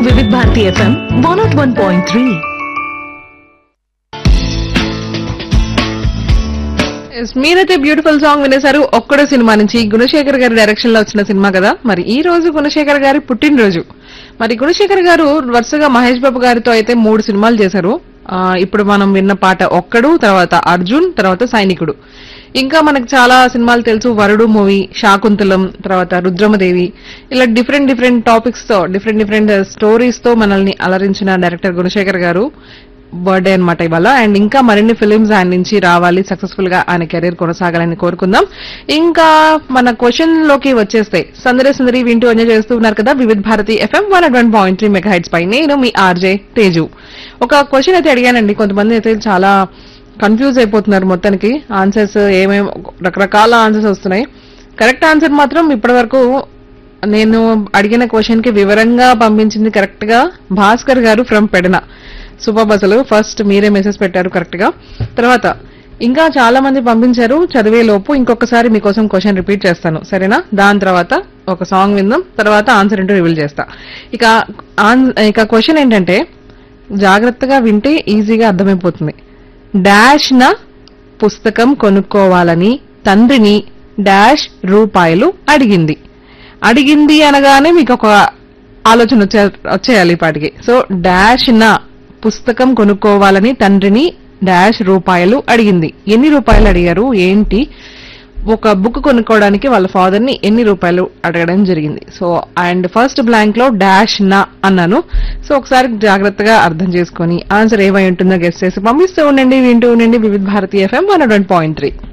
వివిధ Bharati FM one naught one point three Yes, మీరైతే beautiful song వినేశారు ఒక్కడో సినిమా నుంచి గుణశేఖర్ గారి డైరెక్షన్ లో వచ్చిన సినిమా కదా మరి ఈ రోజు గుణశేఖర్ గారి పుట్టినరోజు మరి గుణశేఖర్ గారు వరుసగా మహేష్ బాబు గారితో అయితే మూడు సినిమాలు చేశారు ఆ, ఇప్పుడు మనం విన్న పాట ఒక్కడు తర్వాత అర్జున్ తర్వాత సైనికుడు ఇంకా మనకు చాలా సినిమాలు తెలుసు వరుడు మూవీ శాకుంతలం తర్వాత రుద్రమదేవి ఇలా డిఫరెంట్ డిఫరెంట్ టాపిక్స్ తో డిఫరెంట్ డిఫరెంట్ స్టోరీస్ తో మనల్ని అలరించిన డైరెక్టర్ గుణశేఖర్ గారు బర్త్డే అన్నమాట ఇవాళ అండ్ ఇంకా మరిన్ని ఫిలిమ్స్ ఆయన నుంచి రావాలి సక్సెస్ఫుల్ గా ఆయన కెరీర్ కొనసాగాలని కోరుకుందాం ఇంకా మన క్వశ్చన్ లోకి వచ్చేస్తే సందరి సందరి వింటూ ఎంజాయ్ చేస్తూ ఉన్నారు కదా Vividh Bharati FM one one point three mega heights పై నేను మీ ఆర్జే తేజు ఒక క్వశ్చన్ అయితే అడిగానండి కొంతమంది అయితే చాలా కన్ఫ్యూజ్ అయిపోతున్నారు మొత్తానికి ఆన్సర్స్ ఏమేమి రకరకాల ఆన్సర్స్ వస్తున్నాయి కరెక్ట్ ఆన్సర్ మాత్రం ఇప్పటి వరకు నేను అడిగిన క్వశ్చన్ కి వివరంగా పంపించింది కరెక్ట్ గా భాస్కర్ గారు ఫ్రమ్ పెడన సూపర్ అసలు ఫస్ట్ మీరే మెసేజ్ పెట్టారు కరెక్ట్ గా తర్వాత ఇంకా చాలా మంది పంపించారు చదివే లోపు ఇంకొకసారి మీకోసం క్వశ్చన్ రిపీట్ చేస్తాను సరేనా దాని తర్వాత ఒక సాంగ్ విందాం తర్వాత ఆన్సర్ ఏంటో రివీల్ చేస్తా ఇక ఆన్- ఇక క్వశ్చన్ ఏంటంటే జాగ్రత్తగా వింటే ఈజీగా అర్థమైపోతుంది డాష్ న పుస్తకం కొనుక్కోవాలని తండ్రిని డాష్ రూపాయలు అడిగింది అడిగింది అనగానే మీకు ఒక ఆలోచన వచ్చే వచ్చేయాలి ఈ పాటికి సో డాష్ న పుస్తకం కొనుక్కోవాలని తండ్రిని డాష్ రూపాయలు అడిగింది ఎన్ని రూపాయలు అడిగారు ఏంటి ఒక బుక్ కొనుక్కోవడానికి వాళ్ళ ఫాదర్ ని ఎన్ని రూపాయలు అడగడం జరిగింది సో అండ్ ఫస్ట్ బ్లాంక్ లో డాష్ నా అన్నాను సో ఒకసారి జాగ్రత్తగా అర్థం చేసుకొని ఆన్సర్ ఏమై ఉంటుందో గెస్ట్ చేసి పంపిస్తూ ఉండండి వింటూ ఉండండి Vividh Bharatiya FM one point three